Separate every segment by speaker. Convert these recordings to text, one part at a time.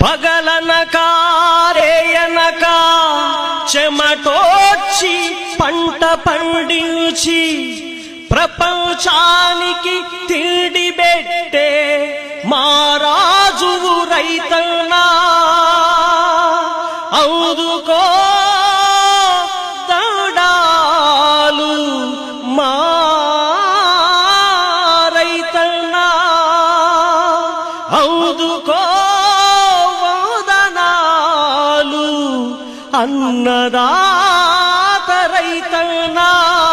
Speaker 1: పగలనక రేయనక చెమటోచి పంట పండించి ప్రపంచానికి తిండి పెట్టే మారాజువు రైతన్నా అవుదుకో దడాలు మా రైతన్నా అవుదుకో వదనాలు అన్నదాత రైతన్నా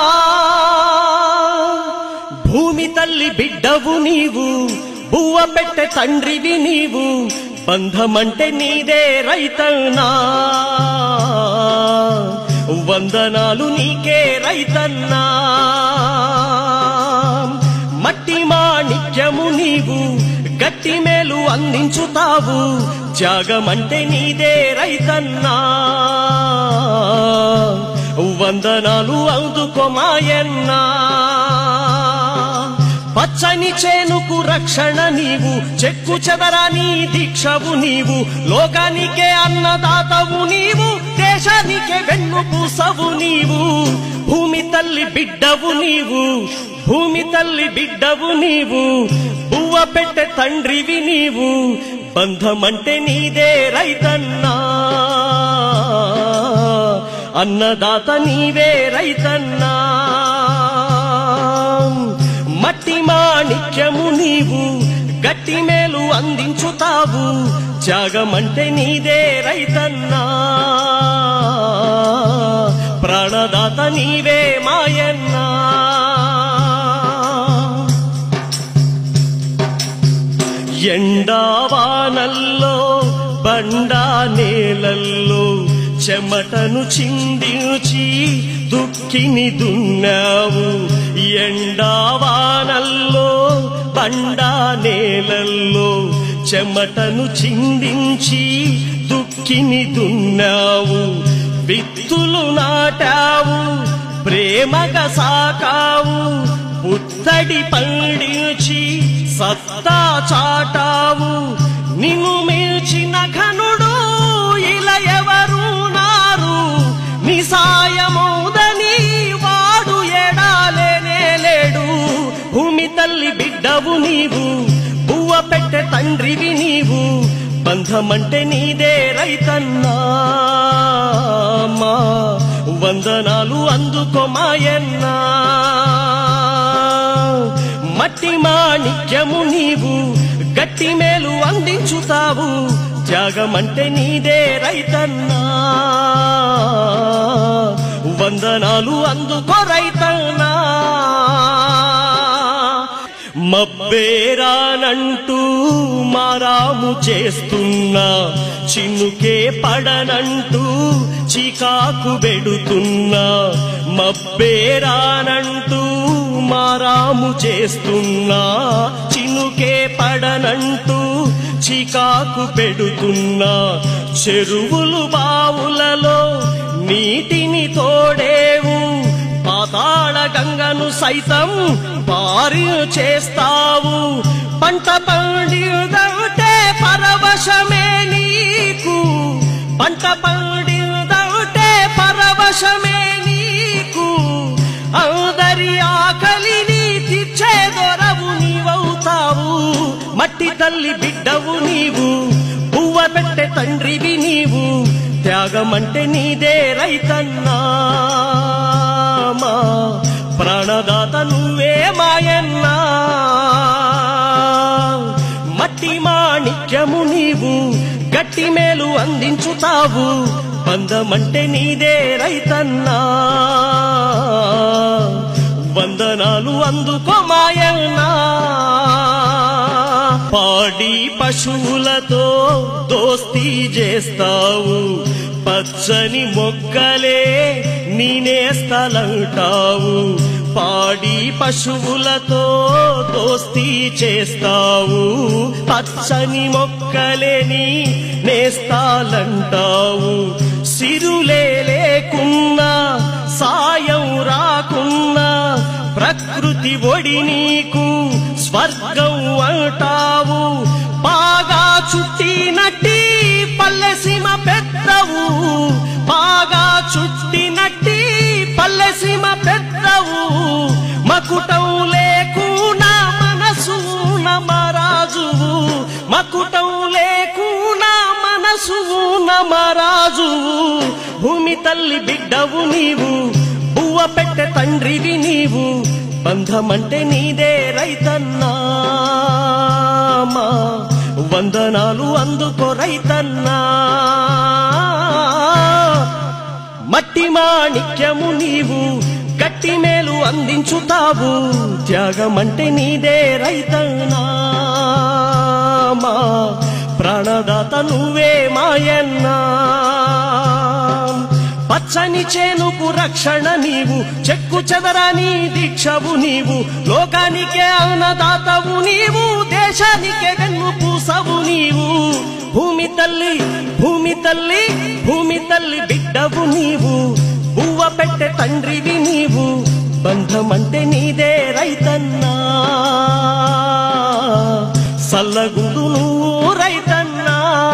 Speaker 1: భూమి తల్లి బిడ్డవు నీవు బువ్వ పెట్టె తండ్రివి నీవు బంధమంటే నీదే రైతన్నా వందనాలు నీకే రైతన్నా మట్టి మాణిక్యము నీవు గట్టి మేలు అందించుతావు త్యాగమంటే నీదే రైతన్నా వందనాలు అందుకోమాయన్నా పచ్చని చేనుకు రక్షణ నీవు చెక్కు చెదరాని దీక్షవు నీవు లోకానికే అన్నదాతవు నీవు దేశానికే వెన్ను పూసవు నీవు భూమి తల్లి బిడ్డవు నీవు భూమి తల్లి బిడ్డవు నీవు పువ్వ పెట్టె తండ్రివి నీవు బంధమంటే నీదే రైతన్నా అన్నదాత నీవే రైతన్నా మట్టి మాణిక్యము నీవు గట్టి మేలు అందించుతావు త్యాగమంటే నీదే రైతన్నా ప్రాణదాత నీవే మాయన్నా ఎండావానల్లో బండా నేలల్లో చెమటను చిందించి దుఃఖిని దున్నావు ఎండావానల్లో బండా నేలల్లో చెమటను చిందించి దుఃఖిని దున్నావు విత్తులు నాటావు ప్రేమగా సాకావు పుత్తడి పండించి సత్తా చాటావు నిన్ను మిల్చిన ఘనుడు ఇలా ఎవరు నారు నీ సాయమౌదని వాడు ఎడాలేనే లేడు భూమి తల్లి బిడ్డవు నీవు బువ్వ పెట్టె తండ్రివి నీవు బంధమంటే నీదే రైతన్నా మా వందనాలు అందుకో మాయన్నా మట్టి మాణిక్యము నీవు గట్టి మేలు అందించుతావు త్యాగమంటే నీదే రైతన్నా వందనాలు అందుకో రైతన్నా మబ్బేరానంటూ మారాము చేస్తున్నా చిన్నుకే పడనంటూ చికాకు పెడుతున్నా మబ్బేరానంటూ మారాము చేస్తున్నా చినుకే పడనంటూ చికాకు పెడుతున్నా చెరువులు బావులలో నీటిని తోడేవు పాతాళ గంగను సైతం పారి చేస్తావు పంట పండిదంటే పరవశమే నీకు పంట పండిదంటే పరవశమే నీకు అందరి ఆకలిని తీర్చే దొరవు నీవవుతావు మట్టి తల్లి బిడ్డవు నీవు పువ్వ పెట్టె తండ్రివి నీవు త్యాగమంటే నీదే రైతన్నా మా ప్రాణదాత నువ్వే మాయన్నా మట్టి మాణిక్యము నీవు గట్టి మేలు అందించుతావు బంధమంటే నీదే రైతన్నా వందనాలు అందుకో మాయన్నా పాడి పశువులతో దోస్తీ చేస్తావు పచ్చని మొక్కలే నీనేస్తలంటావు పాడి పశువులతో దోస్తీ చేస్తావు పచ్చని మొక్కలేని నేస్తాలంటావు సిరులే లేకున్నా సాయం రాకున్నా ప్రకృతి ఒడి నీకు స్వర్గం అంటావు బాగా చుట్టినట్టి పల్లెసీమ పెద్దవు బాగా చుట్టినట్టి పల్లెసీమ పెద్దవు మకుటం లేకునా మనసు నమరాజువు మకుటం లేకునా మనసు నమరాజువు భూమి తల్లి బిడ్డవు నీవు బువ్వ పెట్టె తండ్రివి నీవు బంధమంటే నీదే రైతన్నా మా వందనాలు అందుకో రైతన్నా మట్టి మాణిక్యము నీవు గట్టి మేలు అందించుతావు త్యాగమంటే నీదే రైతన్నా మా ప్రాణదాత నువ్వే మాయన్నా పచ్చని చేనుకు రక్షణ నీవు చెక్కు చెదరని దీక్షవు నీవు లోకానికే అన్నదాతవు నీవు దేశానికే వెన్ను పూసవు నీవు భూమి తల్లి భూమి తల్లి భూమి తల్లి బిడ్డవు నీవు బువ్వ పెట్టె తండ్రివి నీవు బంధమంటే నీదే రైతన్నా సల్లగుండు నువ్వు రైతన్నా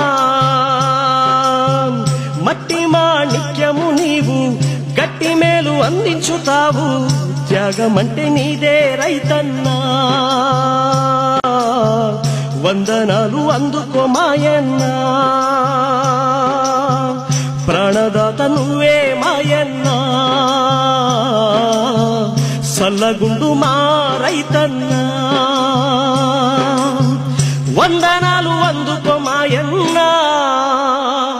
Speaker 1: మట్టి మాణిక్యము నీవు గట్టి మేలు అందించుతావు త్యాగమంటే నీదే రైతన్నా వందనాలు అందుకో మాయన్నా ప్రాణదాత నువ్వే మాయన్నా సల్లగుండు మా రైతన్నా వందనాలు అందుకో మాయన్నా